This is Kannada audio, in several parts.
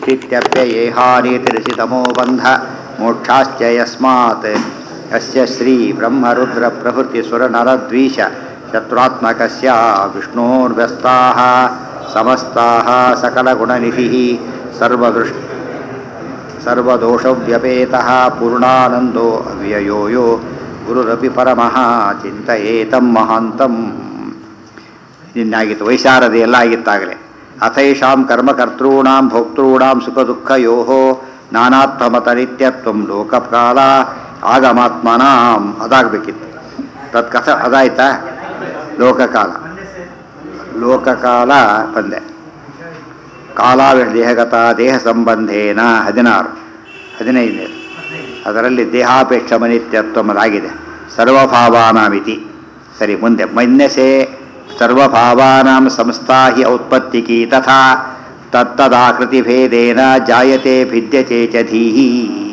ಚಿತ್ಯಪ್ಯಯೇಹಾನೇತಿರಿಸಿತಮೋ ಬಂಧ ಮೋಕ್ಷಾಶ್ಚ ಯಸ್ಮಾತ್ ಯಸ್ಯ ಶ್ರೀ ಬ್ರಹ್ಮರುದ್ರ ಪ್ರಭೃತಿ ಸುರನರದ್ವೀಷ ಶತ್ರುತ್ಮಕಸ್ಯ ವಿಷ್ಣೋರ್ವ್ಯಸ್ತಾಃ ಸಮಸ್ತಾಃ ಸಕಲಗುಣನಿಧಿಃ ಸರ್ವದೃಷ್ಟಿ ಸರ್ವದೋಷವ್ಯಪೇತಃ ಪೂರ್ಣಾನಂದೋ ಅವ್ಯಯೋ ಯೋ ಗುರುರಪಿ ಪರಮಃ ಚಿಂತಯೇತಂ ಮಹಾಂತಂ ನಿನ್ನಾಗಿತ್ತು ವೈಶಾರದಿ ಎಲ್ಲ ಆಗಿತ್ತಾಗಲೇ ಅಥೈಷಾಂ ಕರ್ಮಕರ್ತॄಣಾಂ ಭೋಕ್ತॄಣಾಂ ಸುಖ ದುಃಖಯೋ ನಾನಾತ್ಮತ ನಿತ್ಯತ್ವಂ ಲೋಕಕಾಲ ಆಗಮಾತ್ಮನಾಂ ಅದಾಗಬೇಕಿತ್ತು ತತ್ಕಥ ಅದಾಯ್ತಾ ಲೋಕಕಾಲ ಲೋಕಕಾಲ ಬಂದೆ ಕಾಲಾವಿ ದೇಹಗತ ದೇಹ ಸಂಬಂಧೇನ ಹದಿನಾರು ಹದಿನೈದನೇ ಅದರಲ್ಲಿ ದೇಹಾಪೇಕ್ಷ ಮನಿತ್ಯತ್ವಮದಾಗಿದೆ ಸರ್ವಭಾವಾನಾಮಿತಿ ಸರಿ ಮುಂದೆ ಮನ್ಯಸೆ ಸರ್ವಭಾವಾನಾಂ ಸಂಸ್ಥಾ ಹಿ ಔತ್ಪತ್ತಿಕಿ ತಥಾ ತತ್ತದಾಕೃತಿಭೇದೇನ ಜಾಯತೆ ಭಿದ್ಯತೆ ಚ ಧೀಹಿ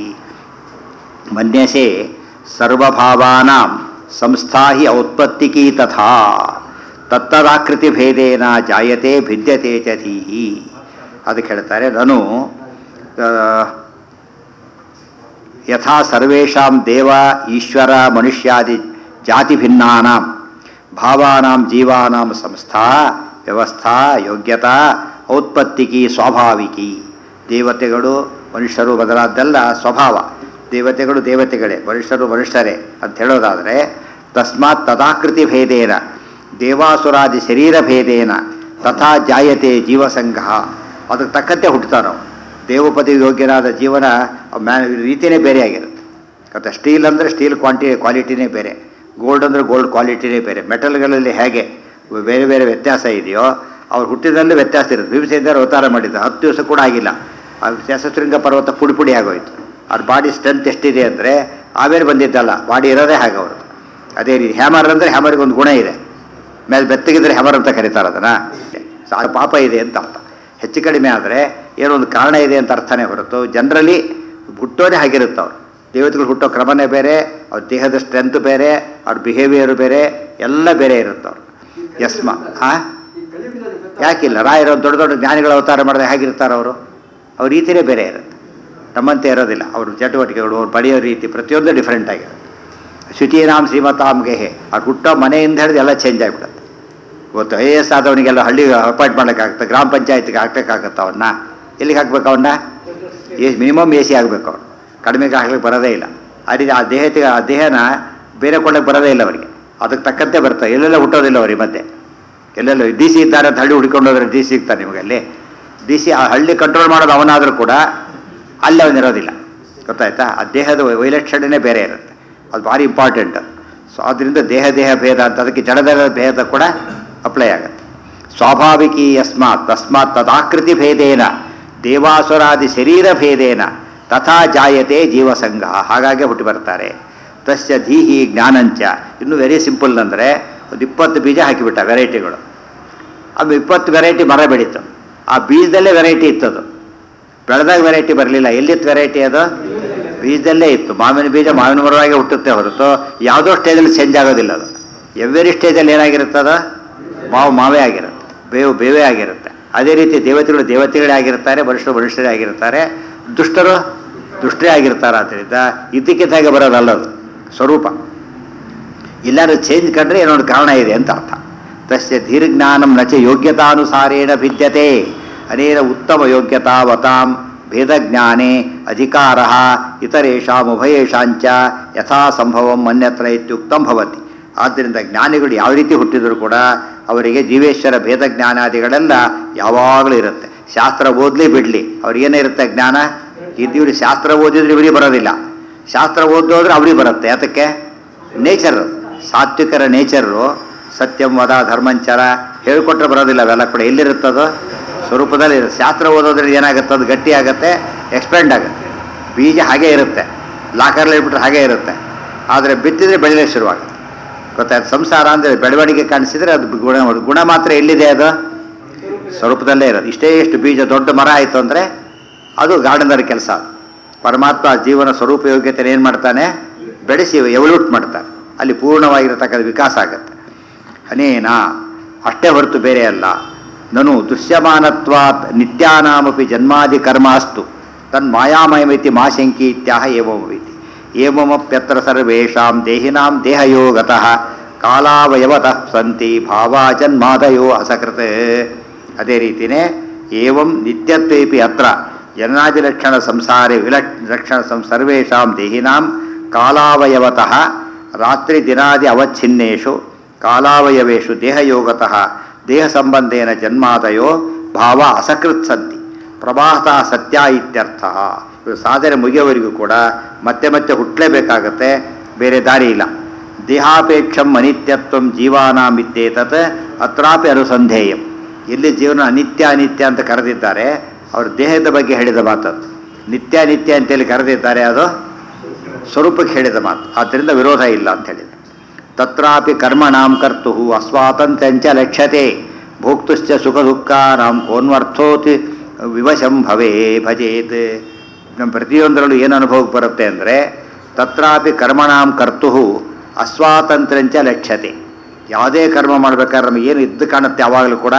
ಮನ್ಯಸೆ ಸರ್ವಭಾವಾನಾಂ ಸಂಸ್ಥಾ ಹಿ ಔತ್ಪತ್ತಿಕಿ ತಥಾ ತತ್ತದಾಕೃತಿಭೇದೇನ ಜಾಯತೆ ಭಿದ್ಯತೆ ಚ ಧೀಹಿ ಅದಕ್ಕೆ ಹೇಳ್ತಾರೆ ನಾನು ಯಥಾ ಸರ್ವೇಷಾಂ ದೇವ ಈಶ್ವರ ಮನುಷ್ಯಾದಿ ಜಾತಿ ಭಿನ್ನಾನಾಂ ಭಾವಾನಾಂ ಜೀವಾನಾಂ ಸಂಸ್ಥಾ ವ್ಯವಸ್ಥಾ ಯೋಗ್ಯತಾ ಔತ್ಪತ್ತಿಕಿ ಸ್ವಾಭಾವಿಕಿ ದೇವತೆಗಳು ಮನುಷ್ಯರು ಬದಲಾದ್ದೆಲ್ಲ ಸ್ವಭಾವ ದೇವತೆಗಳು ದೇವತೆಗಳೇ ಮನುಷ್ಯರು ಮನುಷ್ಯರೇ ಅಂತ ಹೇಳೋದಾದರೆ ತಸ್ಮಾತ್ ತದಾಕೃತಿ ಭೇದೇನ ದೇವಾಸುರಾದಿ ಶರೀರ ಭೇದೇನ ತಥಾ ಜಾಯತೆ ಜೀವಸಂಘ ಅದಕ್ಕೆ ತಕ್ಕಂತೆ ಹುಟ್ಟುತ್ತಾನೋ ದೇವಪತಿ ಯೋಗ್ಯನಾದ ಜೀವನ ಮ್ಯಾ ರೀತಿಯೇ ಬೇರೆ ಆಗಿರುತ್ತೆ ಮತ್ತು ಸ್ಟೀಲ್ ಅಂದರೆ ಸ್ಟೀಲ್ ಕ್ವಾಂಟಿ ಕ್ವಾಲಿಟಿನೇ ಬೇರೆ ಗೋಲ್ಡ್ ಅಂದರೆ ಗೋಲ್ಡ್ ಕ್ವಾಲಿಟಿನೇ ಬೇರೆ ಮೆಟಲ್ಗಳಲ್ಲಿ ಹೇಗೆ ಬೇರೆ ಬೇರೆ ವ್ಯತ್ಯಾಸ ಇದೆಯೋ ಅವ್ರು ಹುಟ್ಟಿದಲ್ಲಿ ವ್ಯತ್ಯಾಸ ಇರುತ್ತೆ ಭೀಮಸೇಂದ್ರ ಅವತಾರ ಮಾಡಿದ್ದು ಹತ್ತು ದಿವಸ ಕೂಡ ಆಗಿಲ್ಲ ಆ ಶಶಶೃಂಗ ಪರ್ವತ ಪುಡಿ ಪುಡಿ ಆಗೋಯ್ತು ಅವ್ರ ಬಾಡಿ ಸ್ಟ್ರೆಂತ್ ಎಷ್ಟಿದೆ ಅಂದರೆ ಆಮೇಲೆ ಬಂದಿದ್ದಲ್ಲ ಬಾಡಿ ಇರೋದೇ ಹಾಗೆ ಅವ್ರದ್ದು ಅದೇ ರೀತಿ ಹ್ಯಾಮರ್ ಅಂದರೆ ಹ್ಯಾಮರ್ಗೆ ಒಂದು ಗುಣ ಇದೆ ಮೇಲೆ ಬೆತ್ತಗಿದ್ರೆ ಹೆಮರ್ ಅಂತ ಕರೀತಾರೆ ಅದನ್ನು ಅದು ಪಾಪ ಇದೆ ಅಂತ ಅರ್ಥ ಹೆಚ್ಚು ಕಡಿಮೆ ಆದರೆ ಏನೋ ಒಂದು ಕಾರಣ ಇದೆ ಅಂತ ಅರ್ಥನೇ ಹೊರತು ಜನರಲಿ ಹುಟ್ಟೋದೇ ಹಾಗಿರುತ್ತೆ ಅವ್ರು ದೇವತೆಗಳು ಹುಟ್ಟೋ ಕ್ರಮನೇ ಬೇರೆ ಅವ್ರ ದೇಹದ ಸ್ಟ್ರೆಂತ್ ಬೇರೆ ಅವ್ರ ಬಿಹೇವಿಯರ್ ಬೇರೆ ಎಲ್ಲ ಬೇರೆ ಇರುತ್ತೆ ಅವ್ರು ಯಸ್ಮ ಹಾಂ ಯಾಕಿಲ್ಲ ರಾಯರು ದೊಡ್ಡ ದೊಡ್ಡ ಜ್ಞಾನಿಗಳ ಅವತಾರ ಮಾಡಿದ್ರೆ ಹೇಗಿರ್ತಾರೆ ಅವರು ಅವ್ರ ರೀತಿಯೇ ಬೇರೆ ಇರುತ್ತೆ ನಮ್ಮಂತೆ ಇರೋದಿಲ್ಲ ಅವ್ರ ಚಟುವಟಿಕೆಗಳು ಅವ್ರು ಪಡೆಯೋ ರೀತಿ ಪ್ರತಿಯೊಂದು ಡಿಫ್ರೆಂಟ್ ಆಗಿರುತ್ತೆ ಶುಚೀನಾಮ್ ಶ್ರೀಮತಾಮ್ಗೆ ಅವ್ರು ಹುಟ್ಟೋ ಮನೆಯಿಂದ ಹಿಡಿದು ಎಲ್ಲ ಚೇಂಜ್ ಆಗಿಬಿಡುತ್ತೆ ಇವತ್ತು ಐ ಎಸ್ ಆದವನಿಗೆಲ್ಲ ಹಳ್ಳಿಗೆ ಅಪಾಯಿಂಟ್ ಮಾಡೋಕ್ಕಾಗುತ್ತೆ ಗ್ರಾಮ ಪಂಚಾಯತ್ಗೆ ಹಾಕ್ಬೇಕಾಗತ್ತೆ ಅವನ್ನ ಎಲ್ಲಿಗೆ ಹಾಕ್ಬೇಕು ಅವನ್ನ ಎ ಮಿನಿಮಮ್ ಎ ಸಿ ಆಗಬೇಕು ಅವನು ಕಡಿಮೆಗೆ ಹಾಕ್ಲಿಕ್ಕೆ ಬರೋದೇ ಇಲ್ಲ ಆ ರೀತಿ ಆ ದೇಹಕ್ಕೆ ಆ ದೇಹನ ಬೇರೆ ಕೊಳ್ಳಕ್ಕೆ ಬರೋದೇ ಇಲ್ಲ ಅವರಿಗೆ ಅದಕ್ಕೆ ತಕ್ಕಂತೆ ಬರ್ತಾರೆ ಎಲ್ಲೆಲ್ಲ ಹುಟ್ಟೋದಿಲ್ಲ ಅವ್ರಿಗೆ ಮತ್ತೆ ಎಲ್ಲೆಲ್ಲ ಡಿ ಸಿ ಇದ್ದಾರೆ ಅಂತ ಹಳ್ಳಿ ಹುಡ್ಕೊಂಡು ಹೋದ್ರೆ ಡಿ ಸಿ ಸಿಗ್ತಾರೆ ನಿಮಗೆ ಅಲ್ಲಿ ಡಿ ಸಿ ಆ ಹಳ್ಳಿ ಕಂಟ್ರೋಲ್ ಮಾಡೋದು ಅವನಾದರೂ ಕೂಡ ಅಲ್ಲಿ ಅವನಿರೋದಿಲ್ಲ ಗೊತ್ತಾಯ್ತಾ ಆ ದೇಹದ ವೈಲಕ್ಷಣೆನೇ ಬೇರೆ ಇರುತ್ತೆ ಅದು ಭಾರಿ ಇಂಪಾರ್ಟೆಂಟ್ ಸೊ ಅದರಿಂದ ದೇಹ ದೇಹ ಭೇದ ಅಂತ ಅದಕ್ಕೆ ಜಡದ ಭೇದ ಕೂಡ ಅಪ್ಲೈ ಆಗುತ್ತೆ ಸ್ವಾಭಾವಿಕಿ ಯಸ್ಮಾತ್ ತಸ್ಮಾತ್ ತದಾಕೃತಿ ಭೇದೇನ ದೇವಾಸುರಾದಿ ಶರೀರ ಭೇದೇನ ತಥಾ ಜಾಯತೆ ಜೀವಸಂಘ ಹಾಗಾಗಿ ಹುಟ್ಟಿ ಬರ್ತಾರೆ ತಸ್ಯ ಧೀಹಿ ಜ್ಞಾನಂಚ ಇನ್ನು ವೆರಿ ಸಿಂಪಲ್ ಅಂದರೆ ಒಂದು ಇಪ್ಪತ್ತು ಬೀಜ ಹಾಕಿಬಿಟ್ಟ ವೆರೈಟಿಗಳು ಅದು ಇಪ್ಪತ್ತು ವೆರೈಟಿ ಮರ ಬೆಳೀತು ಆ ಬೀಜದಲ್ಲೇ ವೆರೈಟಿ ಇತ್ತದು ಬೆಳೆದಾಗ ವೆರೈಟಿ ಬರಲಿಲ್ಲ ಎಲ್ಲಿತ್ತು ವೆರೈಟಿ ಅದು ಬೀಜದಲ್ಲೇ ಇತ್ತು ಮಾವಿನ ಬೀಜ ಮಾವಿನ ಮರವಾಗಿ ಹುಟ್ಟುತ್ತೆ ಹೊರತು ಯಾವುದೋ ಸ್ಟೇಜಲ್ಲಿ ಚೇಂಜ್ ಆಗೋದಿಲ್ಲ ಅದು ಎವ್ರಿ ಸ್ಟೇಜಲ್ಲಿ ಏನಾಗಿರುತ್ತೆ ಅದು ಮಾವು ಮಾವೇ ಆಗಿರುತ್ತೆ ಬೇವು ಬೇವೇ ಆಗಿರುತ್ತೆ ಅದೇ ರೀತಿ ದೇವತೆಗಳು ದೇವತೆಗಳೇ ಆಗಿರ್ತಾರೆ ಮನುಷ್ಯರು ಮನುಷ್ಯರೇ ಆಗಿರ್ತಾರೆ ದುಷ್ಟರು ದುಷ್ಟರೇ ಆಗಿರ್ತಾರೆ ಆದ್ದರಿಂದ ಇದ್ದಕ್ಕಿದ್ದಾಗೆ ಬರೋದಲ್ಲದು ಸ್ವರೂಪ ಎಲ್ಲರೂ ಚೇಂಜ್ ಕಂಡ್ರೆ ಏನೋ ಒಂದು ಕಾರಣ ಇದೆ ಅಂತ ಅರ್ಥ ತಸ್ಯ ಧೀರ್ಜ್ಞಾನಂ ನಚ ಯೋಗ್ಯತಾನುಸಾರೇಣ ಭಿದ್ಯತೆ ಅನೇನ ಉತ್ತಮ ಯೋಗ್ಯತಾವತಾಂ ಭೇದಜ್ಞಾನೇ ಅಧಿಕಾರ ಇತರೇಷಾಂ ಉಭಯೇಷಾಂಚ ಯಥಾ ಸಂಭವಂ ಅನ್ಯತ್ರ ಇತ್ಯುಕ್ತಂ ಭವತಿ ಆದ್ದರಿಂದ ಜ್ಞಾನಿಗಳು ಯಾವ ರೀತಿ ಹುಟ್ಟಿದರೂ ಕೂಡ ಅವರಿಗೆ ಜೀವೇಶ್ವರ ಭೇದ ಜ್ಞಾನಾದಿಗಳೆಲ್ಲ ಯಾವಾಗಲೂ ಇರುತ್ತೆ ಶಾಸ್ತ್ರ ಓದಲಿ ಬಿಡಲಿ ಅವ್ರಿಗೇನೇ ಇರುತ್ತೆ ಜ್ಞಾನ ಇವ್ರು ಶಾಸ್ತ್ರ ಓದಿದ್ರೆ ಇವರಿಗೆ ಬರೋದಿಲ್ಲ ಶಾಸ್ತ್ರ ಓದೋದ್ರೆ ಅವ್ರಿಗೆ ಬರುತ್ತೆ ಯಾತಕ್ಕೆ ನೇಚರ್ ಸಾತ್ವಿಕರ ನೇಚರು ಸತ್ಯಂ ವದ ಧರ್ಮಂಚರ ಹೇಳ್ಕೊಟ್ರೆ ಬರೋದಿಲ್ಲ ಅವೆಲ್ಲ ಕೂಡ ಎಲ್ಲಿರುತ್ತದು ಸ್ವರೂಪದಲ್ಲಿ ಇರುತ್ತೆ ಶಾಸ್ತ್ರ ಓದೋದ್ರಿಂದ ಏನಾಗುತ್ತೆ ಅದು ಗಟ್ಟಿ ಆಗುತ್ತೆ ಎಕ್ಸ್ಪೆಂಡ್ ಆಗುತ್ತೆ ಬೀಜ ಹಾಗೇ ಇರುತ್ತೆ ಲಾಕರ್ಲಿ ಇಟ್ಬಿಟ್ರೆ ಹಾಗೇ ಇರುತ್ತೆ ಆದರೆ ಬಿತ್ತಿದ್ರೆ ಬೆಳೆಯಲಿಕ್ಕೆ ಶುರುವಾಗುತ್ತೆ ಗೊತ್ತಾಯ್ತು ಸಂಸಾರ ಅಂದರೆ ಬೆಳವಣಿಗೆ ಕಾಣಿಸಿದರೆ ಅದು ಗುಣ ಗುಣ ಮಾತ್ರ ಎಲ್ಲಿದೆ ಅದು ಸ್ವರೂಪದಲ್ಲೇ ಇರೋದು ಇಷ್ಟೇ ಎಷ್ಟು ಬೀಜ ದೊಡ್ಡ ಮರ ಆಯಿತು ಅಂದರೆ ಅದು ಗಾರ್ಡನರ್ ಕೆಲಸ ಪರಮಾತ್ಮ ಜೀವನ ಸ್ವರೂಪ ಯೋಗ್ಯತೆ ಏನು ಮಾಡ್ತಾನೆ ಬೆಳೆಸಿ ಎವಲ್ಯೂಟ್ ಮಾಡ್ತಾನೆ ಅಲ್ಲಿ ಪೂರ್ಣವಾಗಿರತಕ್ಕಂಥ ವಿಕಾಸ ಆಗುತ್ತೆ ಅನೇನ ಅಷ್ಟೇ ಹೊರತು ಬೇರೆ ಅಲ್ಲ ನನು ದೃಶ್ಯಮಾನತ್ವಾತ್ ನಿತ್ಯಾನಾಮಪಿ ಜನ್ಮಾದಿ ಕರ್ಮ ಅಸ್ತು ತನ್ಮಾಯಾಮಯಮಿತಿ ಮಾ ಶಂಕಿ ಇತ್ಯಾಹ ಏವಮಿತಿ ಏವಮಪ್ಯತ್ರ ಸರ್ವೇಷಾಂ ದೇಹಿನಾಂ ದೇಹಯೋಗತಃ ಕಾಲಾವಯವತಃ ಸಂತಿ ಭಾವಾಜನ್ಮಾದಯೋ ಅಸಕೃತ್ ಅದೇ ರೀತಿಯೇ ಏವಂ ನಿತ್ಯತ್ವೇಪಿ ಅತ್ರ ಜನಾದಿಲಕ್ಷಣ ಸಂಸಾರೆ ವಿಲಕ್ಷ ಲಕ್ಷಣ ಸಂ ಸರ್ವೇಷಾಂ ದೇಹಿನಾಂ ಕಾಲಾವಯವತಃ ರಾತ್ರಿ ದಿನಾದಿ ಅವಚ್ಛಿನ್ನೇಷು ಕಾಲಾವಯವೇಷು ದೇಹಯೋಗತಃ ದೇಹ ಸಂಬಂಧೇನ ಜನ್ಮಾದಯೋ ಭಾವ ಅಸಕೃತ್ ಸಂತಿ ಪ್ರವಾಹತಃ ಸತ್ಯ ಇತ್ಯರ್ಥ ಇವು ಸಾಧನೆ ಮುಗಿಯೋವರೆಗೂ ಕೂಡ ಮತ್ತೆ ಮತ್ತೆ ಹುಟ್ಟಲೇಬೇಕಾಗತ್ತೆ ಬೇರೆ ದಾರಿ ಇಲ್ಲ ದೇಹಾಪೇಕ್ಷಂ ಅನಿತ್ಯತ್ವಂ ಜೀವಾನಾಮಿತ್ಯೇತತ್ ಅತ್ರಾಪಿ ಅನುಸಂಧೇಯಂ ಎಲ್ಲಿ ಜೀವನ ಅನಿತ್ಯ ಅನಿತ್ಯ ಅಂತ ಕರೆದಿದ್ದಾರೆ ಅವರು ದೇಹದ ಬಗ್ಗೆ ಹೇಳಿದ ಮಾತದ್ದು ನಿತ್ಯ ನಿತ್ಯ ಅಂತೇಳಿ ಕರೆದಿದ್ದಾರೆ ಅದು ಸ್ವರೂಪಕ್ಕೆ ಹೇಳಿದ ಮಾತು ಆದ್ದರಿಂದ ವಿರೋಧ ಇಲ್ಲ ಅಂತ ಹೇಳಿದ ತತ್ರಾಪಿ ಕರ್ಮಣಾಂ ಕರ್ತು ಅಸ್ವಾತಂತ್ರ್ಯಂಚ ಲಕ್ಷ್ಯತೆ ಭೋಕ್ತುಶ್ಚ ಸುಖ ದುಃಖಾನಾಂ ಕೋನ್ವರ್ಥೋತಿ ವಿವಶಂ ಭವೇ ಭಜೇತ್ ನಮ್ಮ ಪ್ರತಿಯೊಂದರಲ್ಲೂ ಏನು ಅನುಭವಕ್ಕೆ ಬರುತ್ತೆ ಅಂದರೆ ತತ್ರಾಪಿ ಕರ್ಮಣಾಂ ಕರ್ತು ಅಸ್ವಾತಂತ್ರ್ಯಂಚ ಲಕ್ಷ್ಯತೆ ಯಾವುದೇ ಕರ್ಮ ಮಾಡ್ಬೇಕಾದ್ರೆ ನಮಗೆ ಏನು ಇದ್ದು ಕಾಣುತ್ತೆ ಯಾವಾಗಲೂ ಕೂಡ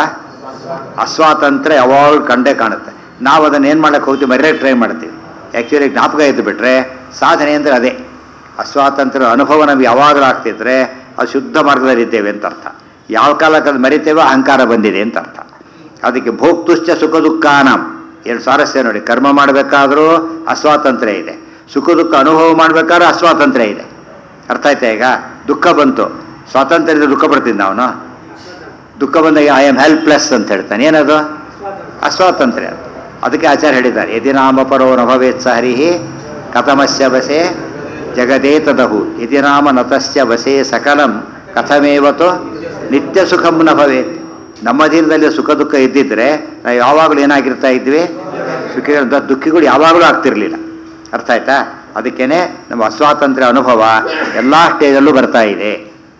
ಅಸ್ವಾತಂತ್ರ್ಯ ಯಾವಾಗಲೂ ಕಂಡೇ ಕಾಣುತ್ತೆ ನಾವು ಅದನ್ನು ಏನು ಮಾಡಕ್ಕೆ ಹೋಗ್ತೀವಿ ಮರ್ಯಾದೆ ಟ್ರೈ ಮಾಡ್ತೀವಿ ಆ್ಯಕ್ಚುಲಿ ಜ್ಞಾಪಕ ಇದ್ದು ಬಿಟ್ರೆ ಸಾಧನೆ ಅಂದರೆ ಅದೇ ಅಸ್ವಾತಂತ್ರ್ಯ ಅನುಭವ ನಮಗೆ ಯಾವಾಗಲೂ ಆಗ್ತಿದ್ರೆ ಅದು ಶುದ್ಧ ಮಾರ್ಗದಲ್ಲಿದ್ದೇವೆ ಅಂತ ಅರ್ಥ ಯಾವ ಕಾಲಕ್ಕೆ ಅದು ಮರಿತೇವೋ ಅಹಂಕಾರ ಬಂದಿದೆ ಅಂತ ಅರ್ಥ ಅದಕ್ಕೆ ಭೋಕ್ತುಶ್ಚ ಸುಖ ದುಃಖಾನಂ ಏನು ಸ್ವಾರಸ್ಯ ನೋಡಿ ಕರ್ಮ ಮಾಡಬೇಕಾದ್ರೂ ಅಸ್ವಾತಂತ್ರ್ಯ ಇದೆ ಸುಖ ದುಃಖ ಅನುಭವ ಮಾಡಬೇಕಾದ್ರೂ ಅಸ್ವಾತಂತ್ರ್ಯ ಇದೆ ಅರ್ಥ ಆಯ್ತಾ ಈಗ ದುಃಖ ಬಂತು ಸ್ವಾತಂತ್ರ್ಯದ ದುಃಖ ಬರ್ತಿದ್ದ ಅವನು ದುಃಖ ಬಂದಾಗ ಐ ಆಮ್ ಹೆಲ್ಪ್ಲೆಸ್ ಅಂತ ಹೇಳ್ತಾನೆ ಏನದು ಅಸ್ವಾತಂತ್ರ್ಯ ಅದಕ್ಕೆ ಆಚಾರ್ಯ ಹೇಳಿದ್ದಾರೆ ಯದಿ ನಾಮ ಪರೋ ನಭವೇತ್ ಸಹರಿ ಕಥಮಸ್ಯ ಬಸೆ ಜಗದೇ ತದಹು ಯದಿ ನಾಮ ನತಸ್ಯ ಬಸೆ ಸಕಲಂ ಕಥಮೇವತು ನಿತ್ಯ ಸುಖಂ ನ ಭವೇತ್ ನಮ್ಮ ದಿನದಲ್ಲಿ ಸುಖ ದುಃಖ ಇದ್ದಿದ್ರೆ ನಾವು ಯಾವಾಗಲೂ ಏನಾಗಿರ್ತಾ ಇದ್ವಿ ಸುಖ ದುಃಖಿಗಳು ಯಾವಾಗಲೂ ಆಗ್ತಿರ್ಲಿಲ್ಲ ಅರ್ಥ ಆಯ್ತಾ ಅದಕ್ಕೇನೆ ನಮ್ಮ ಅಸ್ವಾತಂತ್ರ್ಯ ಅನುಭವ ಎಲ್ಲ ಸ್ಟೇಜಲ್ಲೂ ಬರ್ತಾ ಇದೆ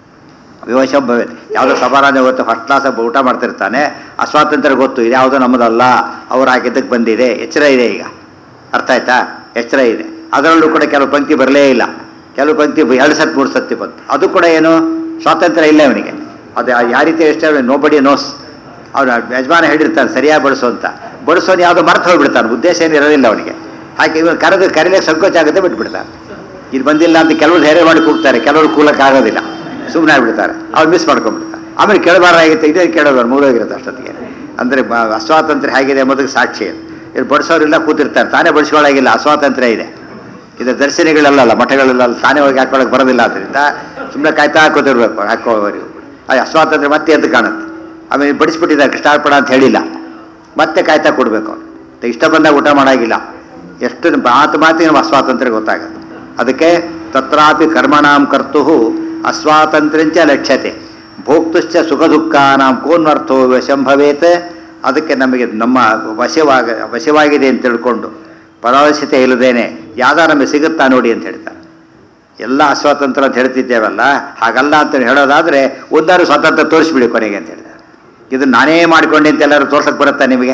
ವಿವಶ ಭವೇತ್ ಯಾವುದೋ ಸಭಾರಾಜ ಗೊತ್ತು ಫಸ್ಟ್ ಕ್ಲಾಸ್ ಊಟ ಮಾಡ್ತಿರ್ತಾನೆ ಅಸ್ವಾತಂತ್ರ್ಯ ಗೊತ್ತು ಇದು ಯಾವುದೋ ನಮ್ಮದಲ್ಲ ಅವ್ರು ಹಾಕಿದ್ದಕ್ಕೆ ಬಂದಿದೆ ಎಚ್ಚರ ಇದೆ ಈಗ ಅರ್ಥ ಆಯ್ತಾ ಎಚ್ಚರ ಇದೆ ಅದರಲ್ಲೂ ಕೂಡ ಕೆಲವು ಪಂಕ್ತಿ ಬರಲೇ ಇಲ್ಲ ಕೆಲವು ಪಂಕ್ತಿ ಎರಡು ಸತ್ ಮೂರು ಸತಿ ಬಂತು ಅದು ಕೂಡ ಏನು ಸ್ವಾತಂತ್ರ್ಯ ಇಲ್ಲ ಅವನಿಗೆ ಅದು ಯಾವ ರೀತಿ ಎಷ್ಟೇ ನೋ ಬಡಿ ನೋಸ್ ಅವನು ಯಜಮಾನ ಹೇಳಿರ್ತಾನೆ ಸರಿಯಾಗಿ ಬಡಿಸು ಅಂತ ಬಡಿಸೋನು ಯಾವುದೋ ಮರ್ತು ಹೋಗ್ಬಿಡ್ತಾನೆ ಉದ್ದೇಶ ಏನು ಇರೋದಿಲ್ಲ ಅವನಿಗೆ ಹಾಗೆ ಇವನು ಕರೆದು ಕರೀಲಿಕ್ಕೆ ಸಂಕೋಚ ಆಗುತ್ತೆ ಬಿಟ್ಬಿಡ್ತಾನೆ ಇದು ಬಂದಿಲ್ಲ ಅಂತ ಕೆಲವರು ಧೈರ್ಯ ಮಾಡಿ ಕೂಗ್ತಾರೆ ಕೆಲವರು ಕೂಲಕ್ಕೆ ಆಗೋದಿಲ್ಲ ಸುಮ್ಮನೆ ಆಗ್ಬಿಡ್ತಾರೆ ಅವ್ರು ಮಿಸ್ ಮಾಡ್ಕೊಂಡ್ಬಿಡ್ತಾರೆ ಆಮೇಲೆ ಕೇಳಬಾರಾಗಿರುತ್ತೆ ಇದೇ ಕೇಳೋದು ಮೂರೋಗಿರುತ್ತೆ ಅಷ್ಟೊತ್ತಿಗೆ ಅಂದರೆ ಬ- ಅಸ್ವಾತಂತ್ರ್ಯ ಹೇಗಿದೆ ಎಂಬುದಕ್ಕೆ ಸಾಕ್ಷಿ ಅದು ಇದು ಬಡಿಸೋರೆಲ್ಲ ಕೂತಿರ್ತಾರೆ ತಾನೇ ಬಡಿಸ್ಕೊಳ್ಳೋಗಿಲ್ಲ ಅಸ್ವಾತಂತ್ರ್ಯ ಇದೆ ಇದು ದರ್ಶನಿಗಳಲ್ಲ ಮಠಗಳೆಲ್ಲ ತಾನೇ ಹೋಗಿ ಹಾಕೊಳ್ಳೋಕೆ ಬರೋದಿಲ್ಲ ಆದ್ದರಿಂದ ಸುಮ್ಮನೆ ಕಾಯ್ತಾ ಕೂತಿರ್ಬೇಕು ಹಾಕೋವರೆಗೂ ಅದು ಅಸ್ವಾತಂತ್ರ್ಯ ಮತ್ತೆ ಎದ್ದು ಕಾಣುತ್ತೆ ಆಮೇಲೆ ಬಡಿಸ್ಬಿಟ್ಟಿದ್ದಾರೆ ಕೃಷ್ಣಾರ್ಪಣ ಅಂತ ಹೇಳಿಲ್ಲ ಮತ್ತೆ ಕಾಯ್ತಾ ಕೊಡಬೇಕು ಇಷ್ಟ ಬಂದಾಗ ಊಟ ಮಾಡೋಂಗಿಲ್ಲ ಎಷ್ಟು ಮಾತು ಮಾತಿಗೆ ನಮ್ಮ ಅಸ್ವಾತಂತ್ರ್ಯ ಗೊತ್ತಾಗುತ್ತೆ ಅದಕ್ಕೆ ತತ್ರಾಪಿ ಕರ್ಮಣಾಂ ಕರ್ತು ಅಸ್ವಾತಂತ್ರ್ಯಂಚ ಲಕ್ಷ್ಯತೆ ಭೋಕ್ತುಶ್ಚ ಸುಖ ದುಃಖಾನಾಂ ಕೋನ್ವರ್ಥೋ ವಶಂಭವೇತ್ ಅದಕ್ಕೆ ನಮಗೆ ನಮ್ಮ ವಶವಾಗ ವಶವಾಗಿದೆ ಅಂತ ತಿಳ್ಕೊಂಡು ಪರವಶ್ಯತೆ ಇಲ್ಲದೇನೆ ಯಾವ್ದಾರ ನಮಗೆ ಸಿಗುತ್ತಾ ನೋಡಿ ಅಂತ ಹೇಳ್ತಾರೆ ಎಲ್ಲ ಅಸ್ವಾತಂತ್ರ್ಯ ಅಂತ ಹೇಳ್ತಿದ್ದೇವಲ್ಲ ಹಾಗಲ್ಲ ಅಂತ ಹೇಳೋದಾದರೆ ಒಂದಾರು ಸ್ವಾತಂತ್ರ್ಯ ತೋರಿಸ್ಬಿಡಿ ಕೊನೆಗೆ ಅಂತ ಹೇಳಿದ್ದಾರೆ ಇದು ನಾನೇ ಮಾಡಿಕೊಂಡೆ ಅಂತ ಎಲ್ಲರೂ ತೋರ್ಸಕ್ಕೆ ಬರುತ್ತಾ ನಿಮಗೆ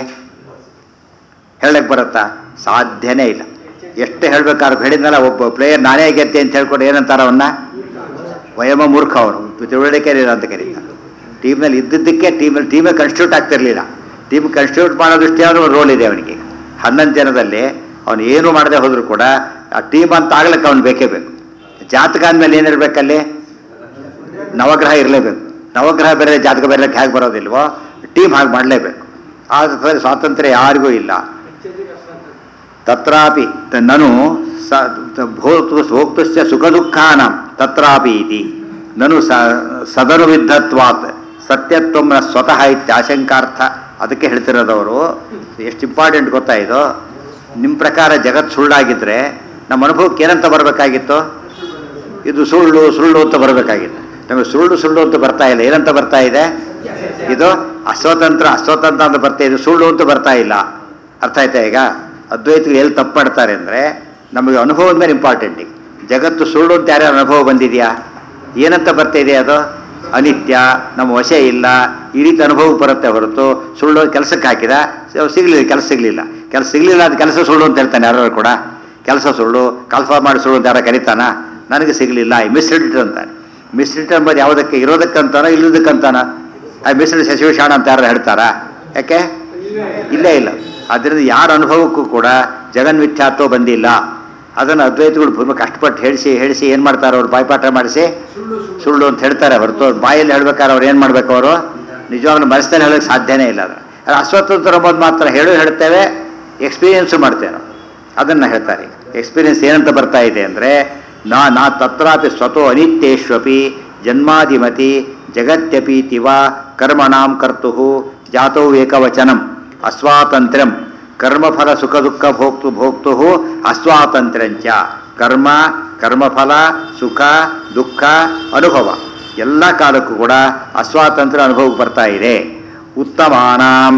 ಹೇಳಕ್ಕೆ ಬರುತ್ತಾ ಸಾಧ್ಯನೇ ಇಲ್ಲ ಎಷ್ಟು ಹೇಳ್ಬೇಕಾದ್ರೆ ಹೇಳಿದ್ನಲ್ಲ ಒಬ್ಬ ಪ್ಲೇಯರ್ ನಾನೇ ಗೆದ್ದೆ ಅಂತ ಹೇಳ್ಕೊಂಡು ಏನಂತಾರ ಅವನ್ನ ವಯಮ ಮೂರ್ಖ ಅವನು ತಿಳುವಳಿಕೆ ಇಲ್ಲ ಅಂತ ಕರೀತಾರೆ ಟೀಮ್ನಲ್ಲಿ ಇದ್ದಿದ್ದಕ್ಕೆ ಟೀಮಲ್ಲಿ ಟೀಮೇ ಕನ್ಸ್ಟಿಟ್ಯೂಟ್ ಆಗ್ತಿರ್ಲಿಲ್ಲ ಟೀಮ್ ಕನ್ಸ್ಟಿಟ್ಯೂಟ್ ಮಾಡೋ ದೃಷ್ಟಿಯಾದ್ರೂ ಒಂದು ರೋಲ್ ಇದೆ ಅವನಿಗೆ ಹನ್ನೊಂದು ಜನದಲ್ಲಿ ಅವನು ಏನು ಮಾಡದೆ ಹೋದರೂ ಕೂಡ ಆ ಟೀಮ್ ಅಂತ ಆಗ್ಲಿಕ್ಕೆ ಅವನು ಬೇಕೇ ಬೇಕು ಜಾತಕ ಅಂದಮೇಲೆ ಏನಿರ್ಬೇಕಲ್ಲಿ ನವಗ್ರಹ ಇರಲೇಬೇಕು ನವಗ್ರಹ ಬೇರೆ ಜಾತಕ ಬೇರೆ ಹೇಗೆ ಬರೋದಿಲ್ವೋ ಟೀಮ್ ಹಾಗೆ ಮಾಡಲೇಬೇಕು ಆದ ಸ್ವಾತಂತ್ರ್ಯ ಯಾರಿಗೂ ಇಲ್ಲ ತತ್ರಾಪಿ ತ- ನನು ಸ ತ- ಭೋಕ್ತು ಭೋಕ್ತುಶ್ಚ ಸುಖ ದುಃಖಾನಂ ತತ್ರಾಪಿ ಇತಿ ನನು ಸ ಸದನುವಿದ್ಧತ್ವಾತ್ ಸತ್ಯತ್ವಂ ನ ಸ್ವತಃ ಇತ್ಯಾಶಂಕಾರ್ಥ ಅದಕ್ಕೆ ಹೇಳ್ತಿರೋದವರು ಎಷ್ಟು ಇಂಪಾರ್ಟೆಂಟ್ ಗೊತ್ತಾ ಇದು ನಿಮ್ಮ ಪ್ರಕಾರ ಜಗತ್ ಸುಳ್ಳಾಗಿದ್ದರೆ ನಮ್ಮ ಅನುಭವಕ್ಕೆ ಏನಂತ ಬರಬೇಕಾಗಿತ್ತು ಇದು ಸುಳ್ಳು ಸುಳ್ಳು ಅಂತ ಬರಬೇಕಾಗಿತ್ತು ನಮಗೆ ಸುಳ್ಳು ಸುಳ್ಳು ಅಂತ ಬರ್ತಾ ಇಲ್ಲ ಏನಂತ ಬರ್ತಾ ಇದೆ ಇದು ಅಸ್ವತಂತ್ರ ಅಸ್ವತಂತ್ರ ಅಂತ ಬರ್ತಾ ಇದೆ ಸುಳ್ಳು ಅಂತ ಬರ್ತಾ ಇಲ್ಲ ಅರ್ಥ ಆಯ್ತಾ ಈಗ ಅದ್ವೈತಗಳು ಎಲ್ಲಿ ತಪ್ಪು ಮಾಡ್ತಾರೆ ಅಂದರೆ ನಮಗೆ ಅನುಭವದ ಮೇಲೆ ಇಂಪಾರ್ಟೆಂಟ್ ಈಗ ಜಗತ್ತು ಸುಳ್ಳು ಅಂತ ಯಾರ್ಯಾರ ಅನುಭವ ಬಂದಿದೆಯಾ ಏನಂತ ಬರ್ತಾ ಇದೆ ಅದು ಅನಿತ್ಯ ನಮ್ಮ ವಶ ಇಲ್ಲ ಈ ರೀತಿ ಅನುಭವಕ್ಕೆ ಬರುತ್ತೆ ಹೊರತು ಸುಳ್ಳು ಕೆಲಸಕ್ಕೆ ಹಾಕಿದ ಸಿಗಲಿಲ್ಲ ಕೆಲಸ ಸಿಗಲಿಲ್ಲ ಕೆಲಸ ಸಿಗಲಿಲ್ಲ ಅದು ಕೆಲಸ ಸುಳ್ಳು ಅಂತ ಹೇಳ್ತಾನೆ ಯಾರು ಕೂಡ ಕೆಲಸ ಸುಳ್ಳು ಕಲ್ಫಾ ಮಾಡಿ ಸುಳ್ಳು ಅಂತ ಯಾರ ಕರೀತಾನ ನನಗೆ ಸಿಗಲಿಲ್ಲ ಐ ಮಿಸ್ರಿಡ್ ಅಂತಾನೆ ಮಿಸ್ರಿಡ್ ಎಂಬುದು ಯಾವುದಕ್ಕೆ ಇರೋದಕ್ಕಂತಾನ ಇಲ್ಲದಕ್ಕಂತಾನ ಐ ಮಿಸ್ರಿಡ್ ಶಶಿವಿಷಾಣ ಅಂತ ಯಾರು ಹೇಳ್ತಾರಾ ಯಾಕೆ ಇಲ್ಲೇ ಇಲ್ಲ ಅದರಿಂದ ಯಾರ ಅನುಭವಕ್ಕೂ ಕೂಡ ಜಗನ್ಮಿಥ್ಯಾತ್ವ ಬಂದಿಲ್ಲ ಅದನ್ನು ಅದ್ವೈತಗಳು ತುಂಬ ಕಷ್ಟಪಟ್ಟು ಹೇಳಿಸಿ ಹೇಳಿಸಿ ಏನು ಮಾಡ್ತಾರೆ ಅವ್ರು ಬಾಯ್ಪಾಠ ಮಾಡಿಸಿ ಸುಳ್ಳು ಅಂತ ಹೇಳ್ತಾರೆ ಹೊರತು ಬಾಯಲ್ಲಿ ಹೇಳ್ಬೇಕಾದ್ರೆ ಅವ್ರು ಏನು ಮಾಡ್ಬೇಕು ಅವರು ನಿಜವಾಗ್ಲೂ ಮನಸ್ಸಲ್ಲಿ ಹೇಳೋಕ್ಕೆ ಸಾಧ್ಯನೇ ಇಲ್ಲ ಅದು ಅದು ಅಸ್ವತಂತ್ರ ಅಂಬೋದು ಮಾತ್ರ ಹೇಳು ಹೇಳ್ತೇವೆ ಎಕ್ಸ್ಪೀರಿಯನ್ಸು ಮಾಡ್ತೇವೆ ನಾವು ಅದನ್ನು ಹೇಳ್ತಾರೆ ಎಕ್ಸ್ಪೀರಿಯನ್ಸ್ ಏನಂತ ಬರ್ತಾ ಇದೆ ಅಂದರೆ ನಾ ನಾ ತತ್ರಾಪಿ ಸ್ವತೋ ಅನಿತ್ಯೇಶ್ವಪಿ ಜನ್ಮಾಧಿಮತಿ ಜಗತ್ಯಪೀತಿವ ಕರ್ಮಣಾಂ ಕರ್ತು ಜಾತೋ ಏಕವಚನಂ ಅಸ್ವಾತಂತ್ರ್ಯಂ ಕರ್ಮಫಲ ಸುಖ ದುಃಖ ಭೋಕ್ತು ಭೋಕ್ತು ಅಸ್ವಾತಂತ್ರ್ಯಂಚ ಕರ್ಮ ಕರ್ಮಫಲ ಸುಖ ದುಃಖ ಅನುಭವ ಎಲ್ಲ ಕಾಲಕ್ಕೂ ಕೂಡ ಅಸ್ವಾತಂತ್ರ್ಯ ಅನುಭವಕ್ಕೆ ಬರ್ತಾ ಇದೆ ಉತ್ತಮಾನಾಂ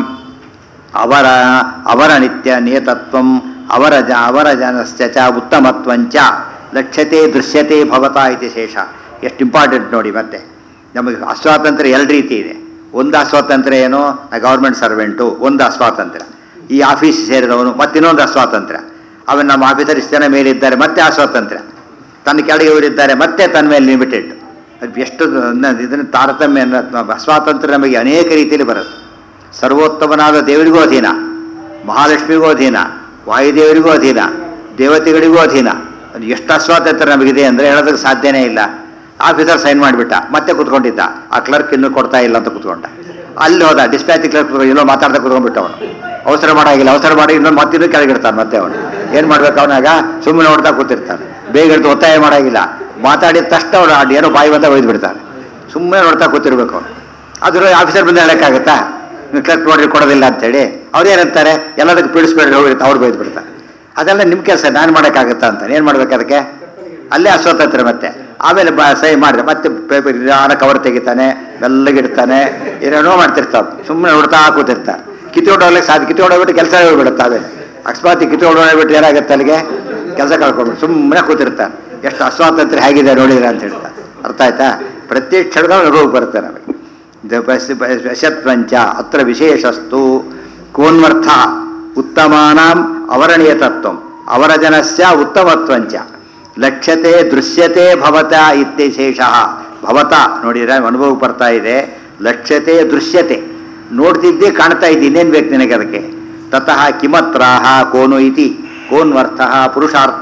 ಅವರ ಅವರ ನಿತ್ಯ ನಿಯತತ್ವಂ ಅವರ ಜ ಅವರ ಜನಸ್ಯ ಚ ಉತ್ತಮತ್ವಂಚ ಲಕ್ಷ್ಯತೆ ದೃಶ್ಯತೆ ಭವತಾ ಇತಿ ಶೇಷ ಎಷ್ಟು ಇಂಪಾರ್ಟೆಂಟ್ ನೋಡಿ ಮತ್ತೆ ನಮಗೆ ಅಸ್ವಾತಂತ್ರ್ಯ ಎರಡು ರೀತಿ ಇದೆ ಒಂದು ಅಸ್ವಾತಂತ್ರ್ಯ ಏನು ನಾ ಗೌರ್ಮೆಂಟ್ ಸರ್ವೆಂಟು ಒಂದು ಅಸ್ವಾತಂತ್ರ್ಯ ಈ ಆಫೀಸ್ ಸೇರಿದವನು ಮತ್ತಿನ್ನೊಂದು ಅಸ್ವಾತಂತ್ರ್ಯ ಅವನು ನಮ್ಮ ಆಫೀಸರ್ ಇಷ್ಟು ಜನ ಮೇಲಿದ್ದಾರೆ ಮತ್ತೆ ಅಸ್ವಾತಂತ್ರ್ಯ ತನ್ನ ಕೆಳಗೆ ಇವರಿದ್ದಾರೆ ಮತ್ತೆ ತನ್ನ ಮೇಲೆ ಲಿಮಿಟೆಡ್ ಅದು ಎಷ್ಟು ಇದನ್ನು ತಾರತಮ್ಯ ಅನ್ನೋ ಅಸ್ವಾತಂತ್ರ್ಯ ನಮಗೆ ಅನೇಕ ರೀತಿಯಲ್ಲಿ ಬರುತ್ತೆ ಸರ್ವೋತ್ತಮನಾದ ದೇವರಿಗೂ ಅಧೀನ ಮಹಾಲಕ್ಷ್ಮಿಗೂ ಅಧೀನ ವಾಯುದೇವರಿಗೂ ಅಧೀನ ದೇವತೆಗಳಿಗೂ ಅಧೀನ ಅದು ಎಷ್ಟು ಅಸ್ವಾತಂತ್ರ್ಯ ನಮಗಿದೆ ಅಂದರೆ ಹೇಳೋದಕ್ಕೆ ಸಾಧ್ಯನೇ ಇಲ್ಲ ಆಫೀಸರ್ ಸೈನ್ ಮಾಡಿಬಿಟ್ಟ ಮತ್ತೆ ಕುತ್ಕೊಂಡಿದ್ದ ಆ ಕ್ಲರ್ಕ್ ಇನ್ನೂ ಕೊಡ್ತಾ ಇಲ್ಲ ಅಂತ ಕುತ್ಕೊಂಡ ಅಲ್ಲಿ ಹೋದ ಡಿಸ್ಪ್ಯಾಚ್ ಕ್ಲರ್ಕ್ ಎಲ್ಲೋ ಮಾತಾಡ್ತಾ ಕುತ್ಕೊಂಡ್ಬಿಟ್ಟ ಅವನು ಅವಸರ ಮಾಡಾಗಿಲ್ಲ ಅವಸರ ಮಾಡಿ ಇನ್ನೊಂದು ಮತ್ತಿನ್ನೂ ಕೆಳಗಿಡ್ತಾನೆ ಮತ್ತೆ ಅವನು ಏನು ಮಾಡ್ಬೇಕು ಅವನಾಗ ಸುಮ್ಮನೆ ನೋಡ್ತಾ ಕೂತಿರ್ತಾನೆ ಬೇಗ ಹಿಡ್ದು ಒತ್ತಾಯ ಮಾಡಾಗಿಲ್ಲ ಮಾತಾಡಿದ ತಕ್ಷಣ ಅವನು ಅದು ಏನೋ ಬಾಯಿ ಬಂದ ಒಯ್ದು ಬಿಡ್ತಾನೆ ಸುಮ್ಮನೆ ನೋಡ್ತಾ ಕೂತಿರ್ಬೇಕು ಅವನು ಅದ್ರ ಆಫೀಸರ್ ಬಂದು ಹೇಳೋಕ್ಕಾಗತ್ತಾ ನೀವು ಕ್ಲರ್ಕ್ ನೋಡ್ರಿ ಕೊಡೋದಿಲ್ಲ ಅಂತೇಳಿ ಅವ್ರು ಏನಂತಾರೆ ಎಲ್ಲದಕ್ಕೂ ಪೀಡಿಸ್ಬೇಡ್ರಿ ಹೋಗಿರುತ್ತೆ ಅವ್ರು ಬೈದು ಬಿಡ್ತಾರೆ ಅದೆಲ್ಲ ನಿಮ್ಮ ಕೆಲಸ ನಾನು ಮಾಡೋಕ್ಕಾಗತ್ತಾ ಅಂತ ಏನು ಮಾಡ್ಬೇಕು ಅದಕ್ಕೆ ಅಲ್ಲೇ ಅಸ್ವತಂತ್ರ ಮತ್ತೆ ಆಮೇಲೆ ಬ ಸಹಿ ಮಾಡಿದ್ರೆ ಮತ್ತೆ ಪೇಪರ್ ನಿಧಾನ ಕವರ್ ತೆಗಿತಾನೆ ಮೆಲ್ಲಗಿಡ್ತಾನೆ ಏನೇನೋ ಮಾಡ್ತಿರ್ತಾವೆ ಸುಮ್ಮನೆ ನೋಡ್ತಾ ಕೂತಿರ್ತಾರೆ ಕಿತ್ಕೊಂಡು ಹೋಗ್ಲಿಕ್ಕೆ ಸಾಧ್ಯ ಕಿತ್ಕೊಂಡು ಹೋಗ್ಬಿಟ್ಟು ಕೆಲಸ ಹೋಗ್ಬಿಡುತ್ತೆ ಆಮೇಲೆ ಅಕಸ್ಮಾತ್ ಕಿತ್ಕೊಂಡು ಹೋಗ್ಬಿಟ್ಟು ಏನಾಗುತ್ತೆ ಅಲ್ಲಿಗೆ ಕೆಲಸ ಕಳ್ಕೊಂಡ್ಬಿಟ್ಟು ಸುಮ್ಮನೆ ಕೂತಿರ್ತಾನೆ ಎಷ್ಟು ಅಸ್ವಾತಂತ್ರ್ಯ ಹೇಗಿದೆ ನೋಡಿದ್ರೆ ಅಂತ ಹೇಳ್ತಾರೆ ಅರ್ಥ ಆಯ್ತಾ ಪ್ರತಿ ಕ್ಷಣಗಳು ರೋಗ ಬರುತ್ತೆ ನಮಗೆ ದ- ಬಸ್- ಬ- ವಶತ್ವಂಚ ಅತ್ರ ವಿಶೇಷಸ್ತು ಕೋನ್ವರ್ಥ ಉತ್ತಮಾನಾಂ ಅವರಣೀಯತತ್ವಂ ಅವರ ಜನಸ್ಯ ಉತ್ತಮತ್ವಂಚ ಲಕ್ಷ್ಯತೆ ದೃಶ್ಯತೆ ಭವತ ಇತ್ಯಶೇಷ ಭವತ ನೋಡಿದ್ರೆ ಅನುಭವಕ್ಕೆ ಬರ್ತಾ ಇದೆ ಲಕ್ಷ್ಯತೆ ದೃಶ್ಯತೆ ನೋಡ್ತಿದ್ದೇ ಕಾಣ್ತಾ ಇದ್ದಿ ಇನ್ನೇನು ಬೇಕು ನಿನಗೆ ಅದಕ್ಕೆ ತತಃ ಕಿಮತ್ರಾಹ ಕೋನು ಇತಿ ಕೋನ್ವರ್ಥ ಪುರುಷಾರ್ಥ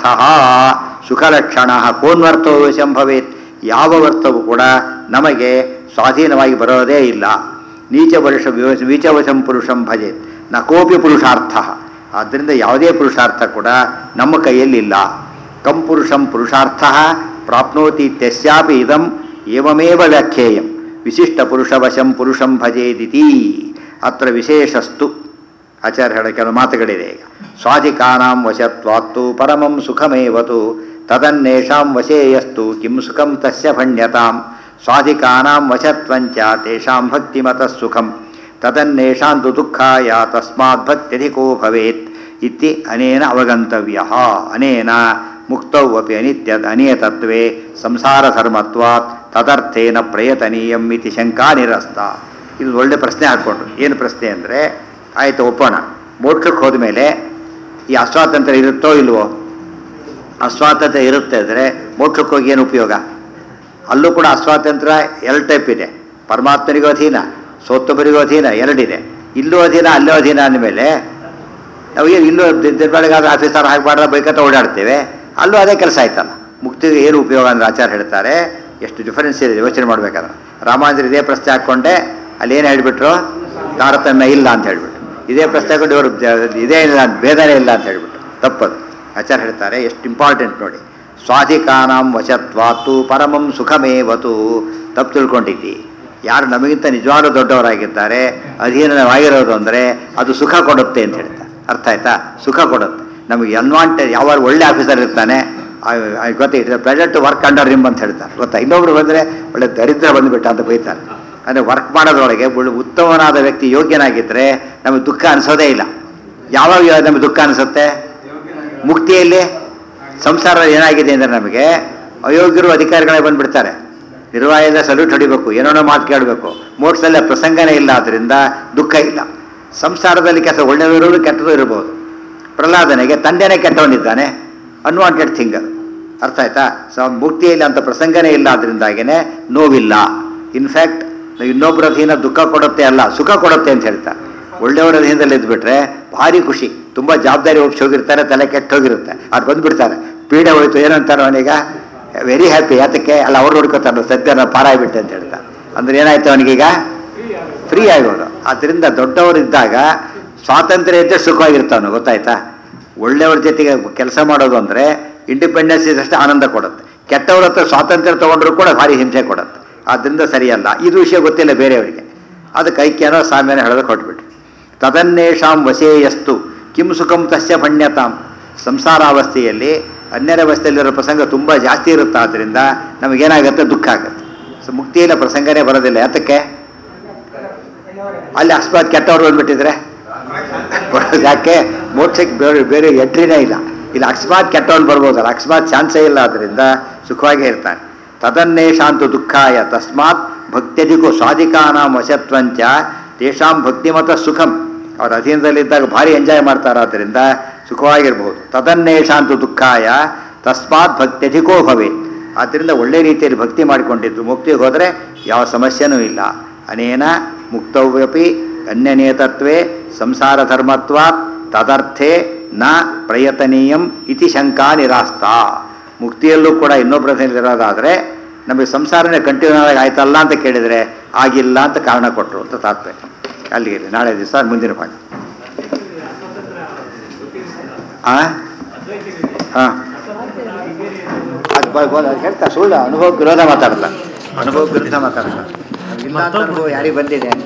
ಸುಖಲಕ್ಷಣ ಕೋನ್ವರ್ಥೋ ಸಂಭವೇತ್ ಯಾವ ವರ್ತವೂ ಕೂಡ ನಮಗೆ ಸ್ವಾಧೀನವಾಗಿ ಬರೋದೇ ಇಲ್ಲ ನೀಚ ವರುಷ ನೀಚವಶಂ ಪುರುಷಂ ಭಜೇತ್ ನ ಕೋಪಿ ಪುರುಷಾರ್ಥ ಆದ್ದರಿಂದ ಯಾವುದೇ ಪುರುಷಾರ್ಥ ಕೂಡ ನಮ್ಮ ಕೈಯಲ್ಲಿಲ್ಲ ಕಂ ಪುರುಷಂ ಪುರುಷಾರ್ಥ ಪ್ರಾಪ್ನೋತಿ ತ್ಯಸ್ಯಾಪಿ ಇದಂ ಏವಮೇವ ವ್ಯಾಖ್ಯೇಯಂ ವಿಶಿಷ್ಟ ಪುರುಷವಶಂ ಪುರುಷಂ ಭಜೇದಿತಿ ಅತ್ರ ವಿಶೇಷಸ್ತು ಆಚಾರ್ಯ ಹೇಳೋ ಕೆಲವು ಮಾತುಗಳಿದೆ ಈಗ ಸ್ವಾಧಿಕಾನಾಂ ವಶತ್ವಾತ್ತು ಪರಮಂ ಸುಖಮೇವತು ತದನ್ನೇಷಾಂ ವಶೇಯಸ್ತು ಕಿಂ ಸುಖಂ ತಸ್ಯ ಭಣ್ಯತಾಂ ಸ್ವಾಧಿಕಾನಾಂ ವಶತ್ವಂಚ ತೇಷಾಂ ಭಕ್ತಿಮತಃ ಸುಖಂ ತದನ್ನೇಷಾಂತು ದುಃಖಾಯ ತಸ್ಮಾತ್ ಭಕ್ತ್ಯಧಿಕೋ ಭವೇತ್ ಇತಿ ಅನೇನ ಅವಗಂತವ್ಯ ಅನೇನ ಮುಕ್ತೌ ಅಪಿ ಅನಿತ್ಯ ಅನಿಯತತ್ವೇ ಸಂಸಾರ ಧರ್ಮತ್ವಾತ್ ತದರ್ಥೇನ ಪ್ರಯತನೀಯಂ ಇತಿ ಶಂಕಾ ನಿರಸ್ತ ಇದು ಒಳ್ಳೆ ಪ್ರಶ್ನೆ ಹಾಕ್ಕೊಂಡ್ರು ಏನು ಪ್ರಶ್ನೆ ಅಂದರೆ ಆಯಿತು ಒಪ್ಪೋಣ ಮೋಕ್ಷಕ್ಕೆ ಹೋದ್ಮೇಲೆ ಈ ಅಸ್ವಾತಂತ್ರ್ಯ ಇರುತ್ತೋ ಇಲ್ವೋ ಅಸ್ವಾತಂತ್ರ್ಯ ಇರುತ್ತೆ ಅಂದರೆ ಮೋಕ್ಷಕ್ಕೆ ಹೋಗಿ ಏನು ಉಪಯೋಗ ಅಲ್ಲೂ ಕೂಡ ಅಸ್ವಾತಂತ್ರ್ಯ ಎರಡು ಟೈಪ್ ಇದೆ ಪರಮಾತ್ಮನಿಗೂ ಅಧೀನ ಸೋತ್ತೊಬ್ಬರಿಗೂ ಅಧೀನ ಎರಡಿದೆ ಇಲ್ಲೂ ಅಧೀನ ಅಲ್ಲೂ ಅಧೀನ ಅಂದಮೇಲೆ ನಾವು ಏನು ಇಲ್ಲೂ ಬೆಳಗಾದ ಆಫೀಸರ್ ಹಾಗೆ ಮಾಡ್ರೆ ಬೈಕತ್ತ ಓಡಾಡ್ತೇವೆ ಅಲ್ಲೂ ಅದೇ ಕೆಲಸ ಆಯ್ತಲ್ಲ ಮುಕ್ತಿಗೆ ಏನು ಉಪಯೋಗ ಅಂದ್ರೆ ಆಚಾರ ಹೇಳ್ತಾರೆ ಎಷ್ಟು ಡಿಫರೆನ್ಸ್ ಇದೆ ಯೋಚನೆ ಮಾಡ್ಬೇಕಾದ್ರೆ ರಾಮಾಂದ್ರ ಇದೇ ಪ್ರಶ್ನೆ ಹಾಕ್ಕೊಂಡೆ ಅಲ್ಲಿ ಏನು ಹೇಳಿಬಿಟ್ರು ತಾರತಮ್ಯ ಇಲ್ಲ ಅಂತ ಹೇಳ್ಬಿಟ್ಟು ಇದೇ ಪ್ರಶ್ನೆ ಹಾಕೊಂಡು ಇವರು ಜ- ಇದೇ ಇಲ್ಲ ಭೇದನೇ ಇಲ್ಲ ಅಂತ ಹೇಳ್ಬಿಟ್ಟು ತಪ್ಪದು ಆಚಾರ ಹೇಳ್ತಾರೆ ಎಷ್ಟು ಇಂಪಾರ್ಟೆಂಟ್ ನೋಡಿ ಸ್ವಾಧಿಕಾನಾಂ ವಶತ್ವಾತು ಪರಮಂ ಸುಖಮೇವತು ತಪ್ಪು ತಿಳ್ಕೊಂಡಿದ್ದಿ ಯಾರು ನಮಗಿಂತ ನಿಜವಾದ ದೊಡ್ಡವರಾಗಿದ್ದಾರೆ ಅಧೀನವಾಗಿರೋದು ಅಂದರೆ ಅದು ಸುಖ ಕೊಡುತ್ತೆ ಅಂತ ಹೇಳ್ತಾರೆ ಅರ್ಥ ಆಯ್ತಾ ಸುಖ ಕೊಡುತ್ತೆ ನಮಗೆ ಅನ್ವಾಂಟೆಡ್ ಯಾವ ಒಳ್ಳೆ ಆಫೀಸರ್ ಇರ್ತಾನೆ ಗೊತ್ತಿದೆ ಪ್ರೆಸೆಂಟ್ ವರ್ಕ್ ಅಂಡರ್ ನಿಮ್ ಅಂತ ಹೇಳ್ತಾರೆ ಗೊತ್ತಾ ಇನ್ನೊಬ್ರು ಬಂದರೆ ಒಳ್ಳೆ ದರಿದ್ರ ಬಂದುಬಿಟ್ಟ ಅಂತ ಬೈತಾರೆ ಅಂದರೆ ವರ್ಕ್ ಮಾಡೋದ್ರೊಳಗೆ ಒಳ್ಳೆ ಉತ್ತಮನಾದ ವ್ಯಕ್ತಿ ಯೋಗ್ಯನಾಗಿದ್ದರೆ ನಮಗೆ ದುಃಖ ಅನಿಸೋದೇ ಇಲ್ಲ ಯಾವಾಗ ನಮಗೆ ದುಃಖ ಅನಿಸುತ್ತೆ ಮುಕ್ತಿಯಲ್ಲಿ ಸಂಸಾರ ಏನಾಗಿದೆ ಅಂದರೆ ನಮಗೆ ಅಯೋಗ್ಯರು ಅಧಿಕಾರಿಗಳೇ ಬಂದ್ಬಿಡ್ತಾರೆ ನಿರ್ವಾಯದ ಸಲ್ಯೂಟ್ ಹೊಡಿಬೇಕು ಏನೋ ಮಾತು ಕೇಳಬೇಕು ಮೋಕ್ಷದಲ್ಲಿ ಆ ಪ್ರಸಂಗನೇ ಇಲ್ಲ ಆದ್ದರಿಂದ ದುಃಖ ಇಲ್ಲ ಸಂಸಾರದಲ್ಲಿ ಕೆಲಸ ಒಳ್ಳೆಯವರು ಕೆಟ್ಟದು ಇರಬಹುದು ಪ್ರಹ್ಲಾದನಿಗೆ ತಂದೆನೇ ಕೆಟ್ಟವನಿದ್ದಾನೆ ಅನ್ವಾಂಟೆಡ್ ಥಿಂಗ್ ಅದು ಅರ್ಥ ಆಯ್ತಾ ಸೊ ಮುಕ್ತಿಯಲ್ಲಿ ಅಂತ ಪ್ರಸಂಗನೇ ಇಲ್ಲ ಅದರಿಂದಾಗೇನೆ ನೋವಿಲ್ಲ ಇನ್ಫ್ಯಾಕ್ಟ್ ಇನ್ನೊಬ್ಬರ ಅಧೀನ ದುಃಖ ಕೊಡುತ್ತೆ ಅಲ್ಲ ಸುಖ ಕೊಡುತ್ತೆ ಅಂತ ಹೇಳ್ತಾರೆ ಒಳ್ಳೆಯವರ ಹಿಂದಲ್ಲಿ ಇದ್ಬಿಟ್ರೆ ಭಾರಿ ಖುಷಿ ತುಂಬ ಜವಾಬ್ದಾರಿ ಒಪ್ಸಿ ಹೋಗಿರ್ತಾರೆ ತಲೆ ಕೆಟ್ಟ ಹೋಗಿರುತ್ತೆ ಅವ್ರು ಬಂದ್ಬಿಡ್ತಾರೆ ಪೀಡೆ ಹೋಯ್ತು ಏನಂತಾರೆ ಅವನೀಗ ವೆರಿ ಹ್ಯಾಪಿ ಯಾತಕ್ಕೆ ಅಲ್ಲ ಅವ್ರು ನೋಡ್ಕೋತಾರೆ ಸದ್ಯ ನಾನು ಪಾರಾಯ್ಬಿಟ್ಟೆ ಅಂತ ಹೇಳ್ತಾರೆ ಅಂದ್ರೆ ಏನಾಯ್ತು ಅವನಿಗೀಗ ಫ್ರೀ ಆಗೋದು ಆದ್ದರಿಂದ ದೊಡ್ಡವರಿದ್ದಾಗ ಸ್ವಾತಂತ್ರ್ಯ ಇದ್ದರೆ ಸುಖವಾಗಿರ್ತಾವನು ಗೊತ್ತಾಯ್ತಾ ಒಳ್ಳೆಯವ್ರ ಜೊತೆಗೆ ಕೆಲಸ ಮಾಡೋದು ಅಂದರೆ ಇಂಡಿಪೆಂಡೆನ್ಸ್ ಇದ್ದಷ್ಟು ಆನಂದ ಕೊಡುತ್ತೆ ಕೆಟ್ಟವ್ರ ಹತ್ರ ಸ್ವಾತಂತ್ರ್ಯ ತೊಗೊಂಡ್ರು ಕೂಡ ಭಾರಿ ಹಿಂಸೆ ಕೊಡುತ್ತೆ ಆದ್ದರಿಂದ ಸರಿಯಲ್ಲ ಇದು ವಿಷಯ ಗೊತ್ತಿಲ್ಲ ಬೇರೆಯವರಿಗೆ ಅದಕ್ಕೆ ಐಕ್ಯನೋ ಸಾಮ್ಯನೋ ಹೇಳೋದು ಕೊಟ್ಬಿಟ್ರು ತದನ್ನೇಷಾಂ ವಸೇಯಸ್ತು ಕಿಂ ಸುಖಂ ತಸ್ಯ ಪಣ್ಯತಾಂ ಸಂಸಾರಾವಸ್ಥೆಯಲ್ಲಿ ಅನ್ಯರ ಅವಸ್ಥೆಯಲ್ಲಿರೋ ಪ್ರಸಂಗ ತುಂಬ ಜಾಸ್ತಿ ಇರುತ್ತೆ ಆದ್ದರಿಂದ ನಮಗೇನಾಗುತ್ತೆ ದುಃಖ ಆಗುತ್ತೆ ಸೊ ಮುಕ್ತಿಯಲ್ಲಿ ಪ್ರಸಂಗನೇ ಬರೋದಿಲ್ಲ ಯಾತಕ್ಕೆ ಅಲ್ಲಿ ಅಕಸ್ಮಾತ್ ಕೆಟ್ಟವ್ರು ಬಂದ್ಬಿಟ್ಟಿದ್ರೆ ಯಾಕೆ ಮೋಕ್ಷಕ್ಕೆ ಬೇರೆ ಬೇರೆ ಎಂಟ್ರಿನೇ ಇಲ್ಲ ಇಲ್ಲಿ ಅಕಸ್ಮಾತ್ ಕೆಟ್ಟವನು ಬರ್ಬೋದಲ್ಲ ಅಕಸ್ಮಾತ್ ಚಾನ್ಸೇ ಇಲ್ಲ ಅದರಿಂದ ಸುಖವಾಗೇ ಇರ್ತಾನೆ ತದನ್ನೇಷಾಂತು ದುಃಖಾಯ ತಸ್ಮಾತ್ ಭಕ್ತ್ಯದಿಗೂ ಸ್ವಾಧಿಕಾನಾಂ ವಶತ್ವಂಚ ತೇಷಾಂ ಭಕ್ತಿಮತ ಸುಖಂ ಅವ್ರ ಅಧೀನದಲ್ಲಿದ್ದಾಗ ಭಾರಿ ಎಂಜಾಯ್ ಮಾಡ್ತಾರೆ ಆದ್ದರಿಂದ ಸುಖವಾಗಿರ್ಬೋದು ತದನ್ನೇಷಾಂತು ದುಃಖಾಯ ತಸ್ಮಾತ್ ಭಕ್ತ್ಯಧಿಕೋ ಭವೆ ಆದ್ದರಿಂದ ಒಳ್ಳೆ ರೀತಿಯಲ್ಲಿ ಭಕ್ತಿ ಮಾಡಿಕೊಂಡಿದ್ದು ಮುಕ್ತಿಗೆ ಹೋದರೆ ಯಾವ ಸಮಸ್ಯೆನೂ ಇಲ್ಲ ಅನೇನ ಮುಕ್ತವ್ಯಪಿ ಅನ್ಯನೇತತ್ವೇ ಸಂಸಾರ ಧರ್ಮತ್ವಾತ್ ತದರ್ಥೇ ನ ಪ್ರಯತನೀಯಂ ಇತಿ ಶಂಕಾ ನಿರಾಸ್ತ ಮುಕ್ತಿಯಲ್ಲೂ ಕೂಡ ಇನ್ನೊಬ್ಬರ ಇರೋದಾದರೆ ನಮಗೆ ಸಂಸಾರನೇ ಕಂಟಿನ್ಯೂ ಆಗಿ ಆಯ್ತಲ್ಲ ಅಂತ ಕೇಳಿದರೆ ಆಗಿಲ್ಲ ಅಂತ ಕಾರಣ ಕೊಟ್ಟರು ಅಂತ ತಾತ್ಪರ್ಯ ಅಲ್ಲಿಗೆ ಇರ್ಲಿ. ನಾಳೆ ದಿವಸ ಮುಂದಿನ ಪಾಠ ಆ ಹಾಂ ಅದು ಬ- ಬ- ಅದು ಹೇಳ್ತಾ ಸುಳ್ಳು ಅನುಭವ ವಿರೋಧ ಮಾತಾಡ್ತಾರೆ ಅನುಭವ ವಿರುದ್ಧ ಮಾತಾಡ್ತಾರೆ ಇಲ್ಲ ಅಂತ ಅನುಭವ ಯಾರಿಗೆ ಬಂದಿದೆ